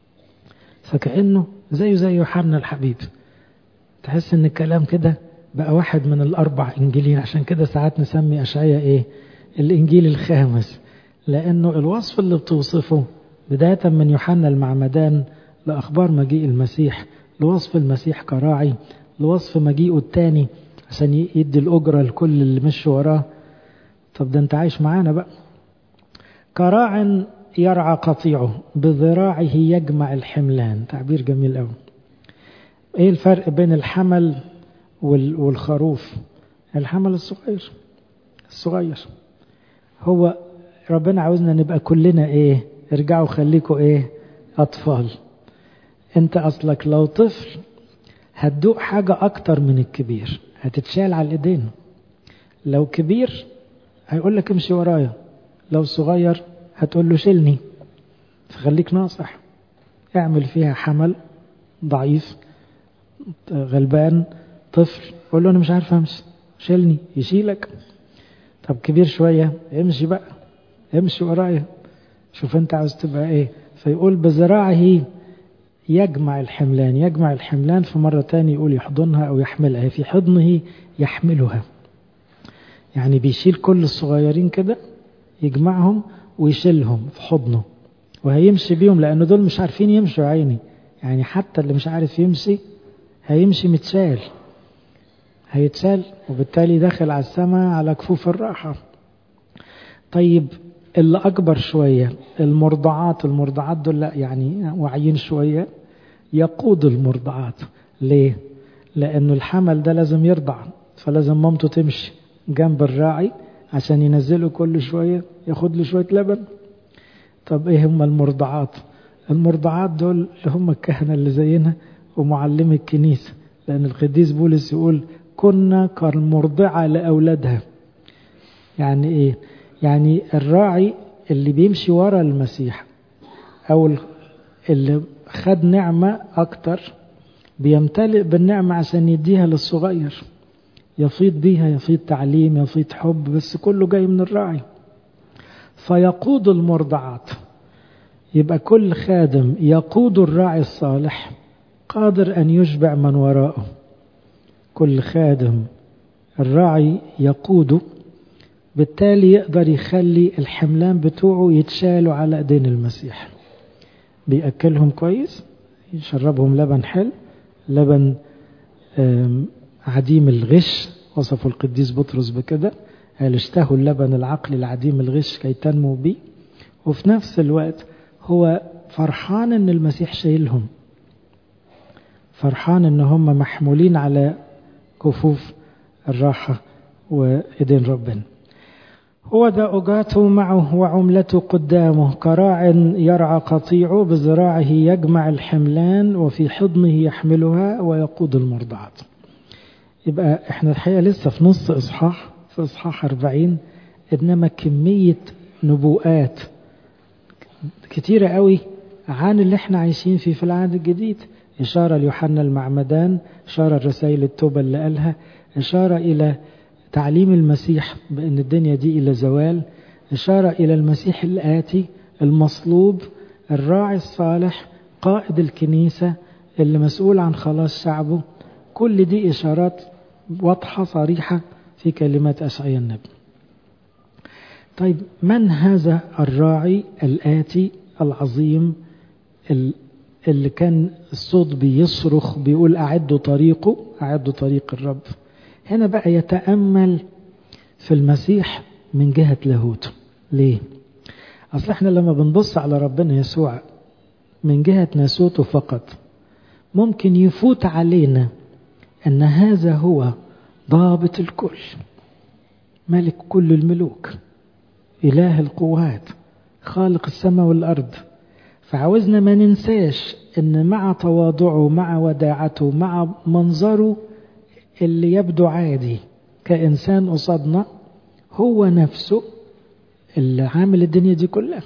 فكأنه زيه زي يوحنا الحبيب تحس ان الكلام كده بقى واحد من الأربع إنجيلين عشان كده ساعات نسمي أشعية إيه الإنجيل الخامس لأنه الوصف اللي بتوصفه بداية من يوحنا المعمدان لأخبار مجيء المسيح لوصف المسيح كراعي لوصف مجيئه الثاني عشان يدي الأجرة لكل اللي مشي وراه طب ده انت عايش معانا بقى كراع يرعى قطيعه بذراعه يجمع الحملان تعبير جميل قوي ايه الفرق بين الحمل والخروف الحمل الصغير الصغير هو ربنا عاوزنا نبقى كلنا ايه ارجعوا خليكوا ايه اطفال انت اصلك لو طفل هتدوق حاجة اكتر من الكبير هتتشال على الايدين لو كبير هيقول لك امشي ورايا لو صغير هتقول له شيلني فخليك ناصح اعمل فيها حمل ضعيف غلبان طفل قول له انا مش عارف امشي شيلني يشيلك طب كبير شوية امشي بقى امشي ورايا شوف انت عاوز تبقى ايه فيقول بذراعه يجمع الحملان يجمع الحملان في مرة تاني يقول يحضنها أو يحملها في حضنه يحملها يعني بيشيل كل الصغيرين كده يجمعهم ويشيلهم في حضنه وهيمشي بيهم لأن دول مش عارفين يمشوا عيني يعني حتى اللي مش عارف يمشي هيمشي متشال هيتشال وبالتالي داخل على السماء على كفوف الراحة طيب اللي أكبر شوية المرضعات المرضعات دول لا يعني واعيين شوية يقود المرضعات ليه؟ لأنه الحمل ده لازم يرضع فلازم مامته تمشي جنب الراعي عشان ينزله كل شوية ياخد له شوية لبن طب ايه هم المرضعات المرضعات دول اللي هم الكهنة اللي زينا ومعلمي الكنيسة لأن القديس بولس يقول كنا كالمرضعة لأولادها يعني ايه يعني الراعي اللي بيمشي ورا المسيح او اللي خد نعمة اكتر بيمتلئ بالنعمة عشان يديها للصغير يفيض بيها يفيض تعليم يفيض حب بس كله جاي من الراعي فيقود المرضعات يبقى كل خادم يقود الراعي الصالح قادر أن يشبع من وراءه كل خادم الراعي يقوده بالتالي يقدر يخلي الحملان بتوعه يتشالوا على ايدين المسيح بيأكلهم كويس يشربهم لبن حلو لبن عديم الغش وصفه القديس بطرس بكده قال اشتهوا اللبن العقل العديم الغش كي تنمو بيه وفي نفس الوقت هو فرحان ان المسيح شايلهم فرحان ان هم محمولين على كفوف الراحة وإيدين ربنا هو ذا أجاته معه وعملته قدامه كراع يرعى قطيعه بذراعه يجمع الحملان وفي حضنه يحملها ويقود المرضعات يبقى احنا الحقيقة لسه في نص إصحاح في إصحاح 40 إنما كمية نبوءات كتيرة قوي عن اللي احنا عايشين فيه في العهد الجديد إشارة ليوحنا المعمدان إشارة الرسائل التوبة اللي قالها إشارة إلى تعليم المسيح بأن الدنيا دي إلى زوال إشارة إلى المسيح الآتي المصلوب الراعي الصالح قائد الكنيسة اللي مسؤول عن خلاص شعبه كل دي إشارات واضحة صريحة في كلمات أشعيا النبي طيب من هذا الراعي الآتي العظيم اللي كان الصوت بيصرخ بيقول أعدوا طريقه أعدوا طريق الرب هنا بقى يتأمل في المسيح من جهة لاهوته ليه؟ أصل احنا لما بنبص على ربنا يسوع من جهة ناسوته فقط ممكن يفوت علينا أن هذا هو ضابط الكل ملك كل الملوك إله القوات خالق السماء والأرض فعاوزنا ما ننساش أن مع تواضعه مع وداعته مع منظره اللي يبدو عادي كإنسان قصادنا هو نفسه اللي عامل الدنيا دي كلها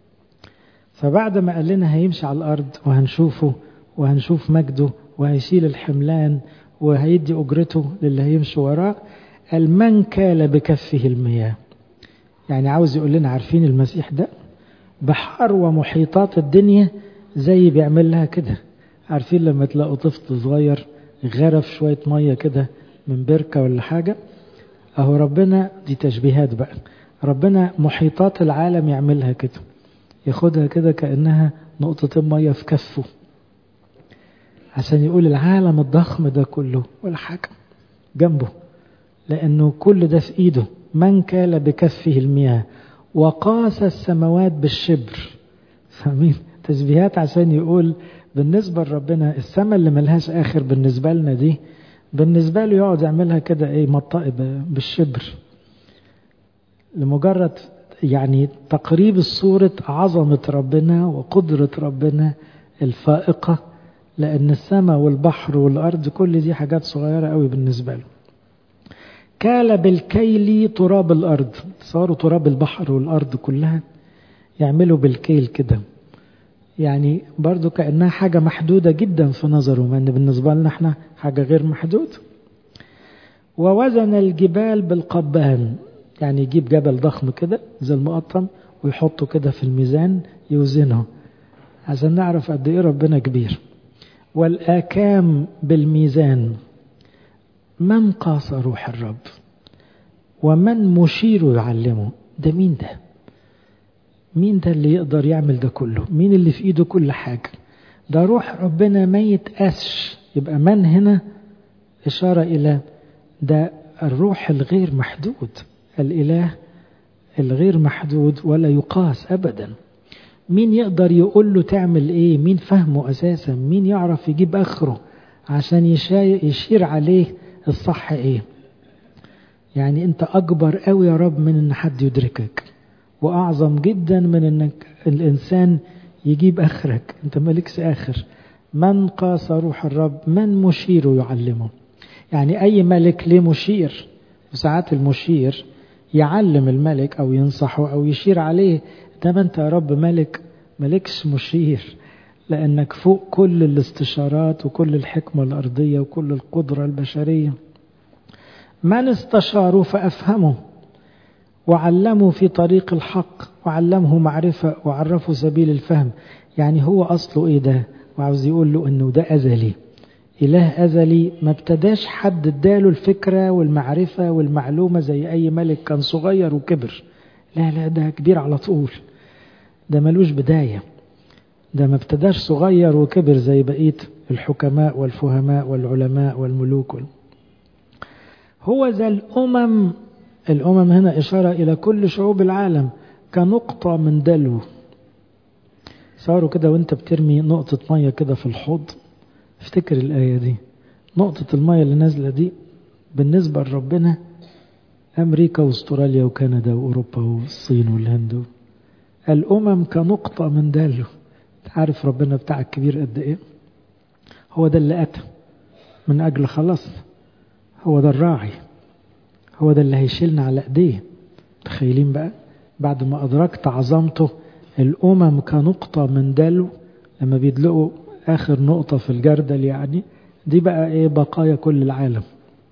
فبعد ما قال لنا هيمشي على الأرض وهنشوفه وهنشوف مجده وهيشيل الحملان وهيدي أجرته للي هيمشي وراه قال من كال بكفه المياه يعني عاوز يقول لنا عارفين المسيح ده بحار ومحيطات الدنيا زي بيعمل لها كده عارفين لما تلاقوا طفل صغير غرف شوية مية كده من بركة ولا حاجة أهو ربنا دي تشبيهات بقى ربنا محيطات العالم يعملها كده ياخدها كده كأنها نقطة مية في كفه عشان يقول العالم الضخم ده كله ولا حاجة جنبه لأنه كل ده في إيده من كال بكفه المياه وقاس السماوات بالشبر فاهمين تشبيهات عشان يقول بالنسبة لربنا السماء اللي ملهاش آخر بالنسبة لنا دي بالنسبة له يقعد يعملها كده ايه مطائب بالشبر لمجرد يعني تقريب الصورة عظمة ربنا وقدرة ربنا الفائقة لأن السماء والبحر والأرض كل دي حاجات صغيرة قوي بالنسبة له كال بالكيل تراب الأرض صاروا تراب البحر والأرض كلها يعملوا بالكيل كده يعني برضو كأنها حاجة محدودة جدا في نظره ما بالنسبة لنا احنا حاجة غير محدودة ووزن الجبال بالقبان يعني يجيب جبل ضخم كده زي المقطم ويحطه كده في الميزان يوزنه عشان نعرف قد ايه ربنا كبير والآكام بالميزان من قاس روح الرب ومن مشير يعلمه ده مين ده مين ده اللي يقدر يعمل ده كله مين اللي في ايده كل حاجة ده روح ربنا ما يتقاسش يبقى من هنا إشارة إلى ده الروح الغير محدود الإله الغير محدود ولا يقاس أبدا مين يقدر يقول له تعمل إيه مين فهمه أساسا مين يعرف يجيب آخره عشان يشير عليه الصح إيه يعني أنت أكبر قوي يا رب من أن حد يدركك وأعظم جدا من أنك الإنسان يجيب آخرك أنت مالكش آخر من قاس روح الرب من مشير يعلمه يعني أي ملك ليه مشير وساعات المشير يعلم الملك أو ينصحه أو يشير عليه إنما أنت يا رب ملك ملكش مشير لأنك فوق كل الاستشارات وكل الحكمة الأرضية وكل القدرة البشرية من استشاروا فأفهموا وعلموا في طريق الحق وعلمه معرفة وعرفوا سبيل الفهم يعني هو أصله إيه ده وعاوز يقول له إنه ده أزلي إله أزلي ما ابتداش حد اداله الفكرة والمعرفة والمعلومة زي أي ملك كان صغير وكبر لا لا ده كبير على طول ده ملوش بداية ده ما ابتداش صغير وكبر زي بقية الحكماء والفهماء والعلماء والملوك هو ذا الأمم الأمم هنا إشارة إلى كل شعوب العالم كنقطة من دلو صاروا كده وانت بترمي نقطة مية كده في الحوض افتكر الآية دي نقطة المية اللي نازلة دي بالنسبة لربنا أمريكا واستراليا وكندا وأوروبا والصين والهند الأمم كنقطة من دلو عارف ربنا بتاعك كبير قد إيه هو ده اللي أتى من أجل خلاص هو ده الراعي هو ده اللي هيشيلنا على ايديه تخيلين بقى بعد ما أدركت عظمته الأمم كنقطة من دلو لما بيدلقوا آخر نقطة في الجردل يعني دي بقى إيه بقايا كل العالم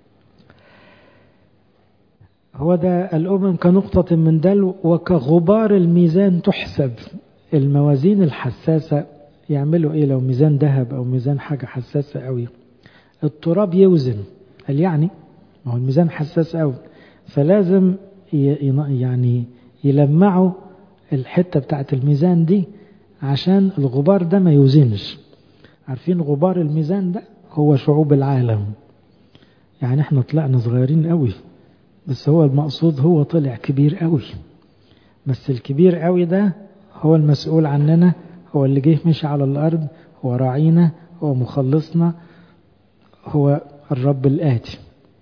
هو ده الأمم كنقطة من دلو وكغبار الميزان تحسب الموازين الحساسة يعملوا إيه لو ميزان ذهب أو ميزان حاجة حساسة قوي التراب يوزن قال يعني ما هو الميزان حساس قوي فلازم يعني يلمعوا الحتة بتاعت الميزان دي عشان الغبار ده ما يوزنش عارفين غبار الميزان ده هو شعوب العالم يعني احنا طلعنا صغيرين قوي بس هو المقصود هو طلع كبير قوي بس الكبير قوي ده هو المسؤول عننا هو اللي جه مشي على الأرض هو راعينا هو مخلصنا هو الرب الآتي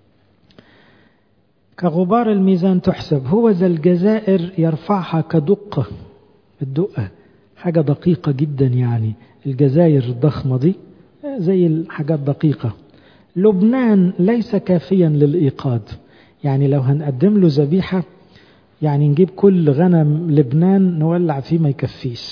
كغبار الميزان تحسب هو ذا الجزائر يرفعها كدقة الدقة حاجة دقيقة جدا يعني الجزائر الضخمة دي زي الحاجات دقيقة لبنان ليس كافيا للإيقاد يعني لو هنقدم له ذبيحة يعني نجيب كل غنم لبنان نولع فيه ما يكفيش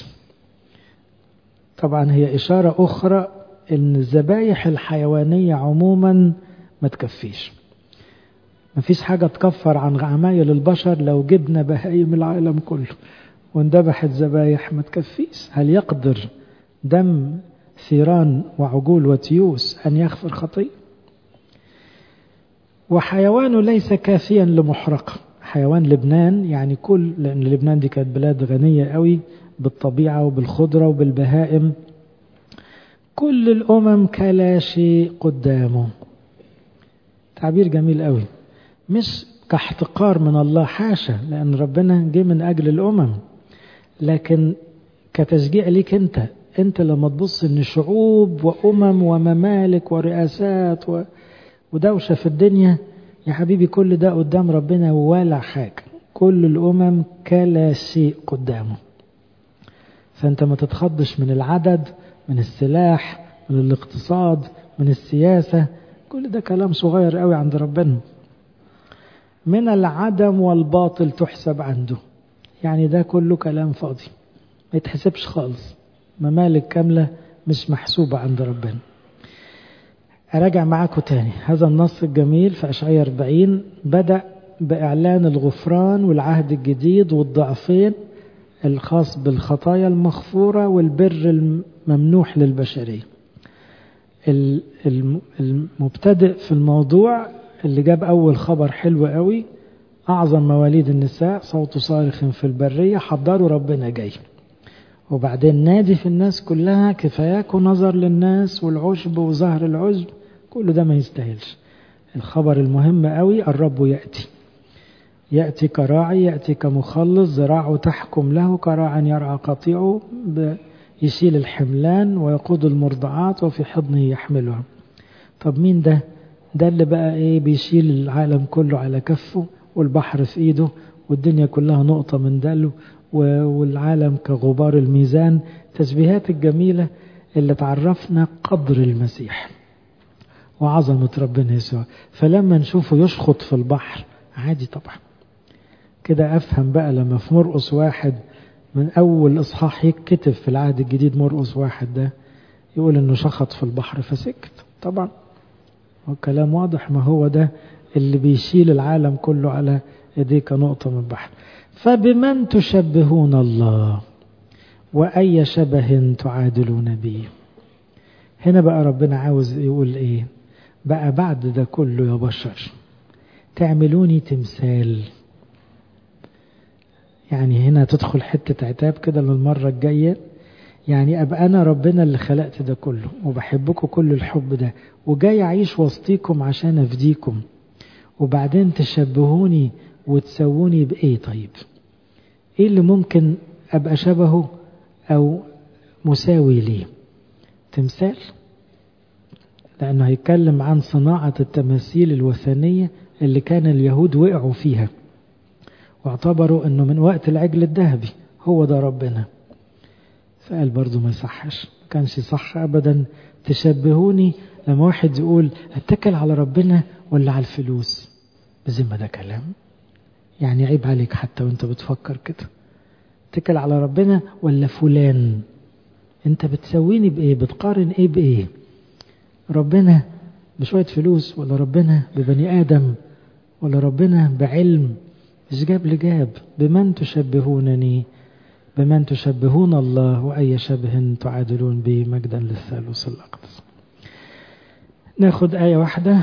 طبعا هي إشارة أخرى أن الذبايح الحيوانية عموما ما تكفيش ما فيش حاجة تكفر عن عمايل البشر لو جبنا بهايم العالم كله واندبحت ذبايح ما تكفيش هل يقدر دم ثيران وعجول وتيوس أن يغفر خطيئة وحيوانه ليس كافيا لمحرقة حيوان لبنان يعني كل لأن لبنان دي كانت بلاد غنية قوي بالطبيعة وبالخضرة وبالبهائم كل الأمم كلا شيء قدامه تعبير جميل قوي مش كاحتقار من الله حاشا لأن ربنا جه من أجل الأمم لكن كتشجيع ليك أنت انت لما تبص ان شعوب وامم وممالك ورئاسات و... ودوشه في الدنيا يا حبيبي كل ده قدام ربنا ولا حاجه كل الامم كلا شيء قدامه فانت ما تتخضش من العدد من السلاح من الاقتصاد من السياسه كل ده كلام صغير قوي عند ربنا من العدم والباطل تحسب عنده يعني ده كله كلام فاضي ما يتحسبش خالص ممالك كاملة مش محسوبة عند ربنا أراجع معاكم تاني هذا النص الجميل في أشعية 40 بدأ بإعلان الغفران والعهد الجديد والضعفين الخاص بالخطايا المغفورة والبر الممنوح للبشرية المبتدئ في الموضوع اللي جاب أول خبر حلو قوي أعظم مواليد النساء صوت صارخ في البرية حضروا ربنا جاي وبعدين نادي في الناس كلها كفاياكوا نظر للناس والعشب وظهر العشب كل ده ما يستاهلش الخبر المهم قوي الرب يأتي يأتي كراعي يأتي كمخلص ذراعه تحكم له كراع يرعى قطيعه يشيل الحملان ويقود المرضعات وفي حضنه يحملها طب مين ده ده اللي بقى ايه بيشيل العالم كله على كفه والبحر في ايده والدنيا كلها نقطة من داله والعالم كغبار الميزان تشبيهات الجميلة اللي تعرفنا قدر المسيح وعظمة ربنا يسوع فلما نشوفه يشخط في البحر عادي طبعا كده أفهم بقى لما في مرقس واحد من أول إصحاح يتكتب في العهد الجديد مرقس واحد ده يقول إنه شخط في البحر فسكت طبعا والكلام واضح ما هو ده اللي بيشيل العالم كله على ايديه كنقطة من البحر فبمن تشبهون الله وأي شبه تعادلون به هنا بقى ربنا عاوز يقول ايه بقى بعد ده كله يا بشر تعملوني تمثال يعني هنا تدخل حتة عتاب كده للمرة الجاية يعني أبقى أنا ربنا اللي خلقت ده كله وبحبكم كل الحب ده وجاي أعيش وسطيكم عشان أفديكم وبعدين تشبهوني وتسووني بإيه طيب إيه اللي ممكن أبقى شبهه أو مساوي ليه تمثال لأنه هيتكلم عن صناعة التماثيل الوثنية اللي كان اليهود وقعوا فيها واعتبروا أنه من وقت العجل الذهبي هو ده ربنا فقال برضو ما يصحش ما كانش صح أبدا تشبهوني لما واحد يقول اتكل على ربنا ولا على الفلوس بذمة ده كلام يعني عيب عليك حتى وانت بتفكر كده اتكل على ربنا ولا فلان انت بتسويني بايه بتقارن ايه بايه ربنا بشوية فلوس ولا ربنا ببني آدم ولا ربنا بعلم مش جاب لجاب بمن تشبهونني بمن تشبهون الله وأي شبه تعادلون به مجدا للثالوث الأقدس ناخد آية واحدة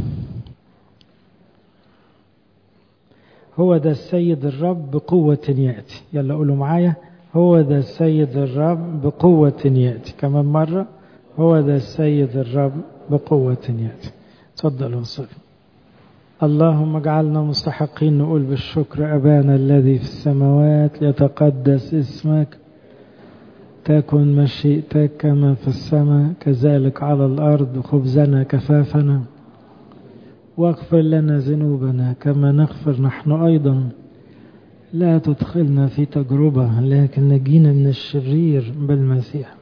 هو ده السيد الرب بقوة يأتي يلا قولوا معايا هو ده السيد الرب بقوة يأتي كمان مرة هو ده السيد الرب بقوة يأتي تفضلوا صلوا اللهم اجعلنا مستحقين نقول بالشكر أبانا الذي في السماوات يتقدس اسمك تكن مشيئتك كما في السماء كذلك على الأرض خبزنا كفافنا واغفر لنا ذنوبنا كما نغفر نحن أيضا لا تدخلنا في تجربة لكن نجينا من الشرير بالمسيح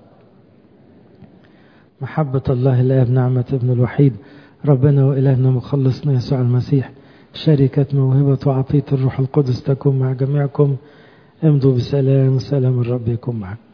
محبة الله الآب نعمة ابن الوحيد ربنا وإلهنا مخلصنا يسوع المسيح شركة موهبة وعطية الروح القدس تكون مع جميعكم امضوا بسلام سلام الرب يكون معكم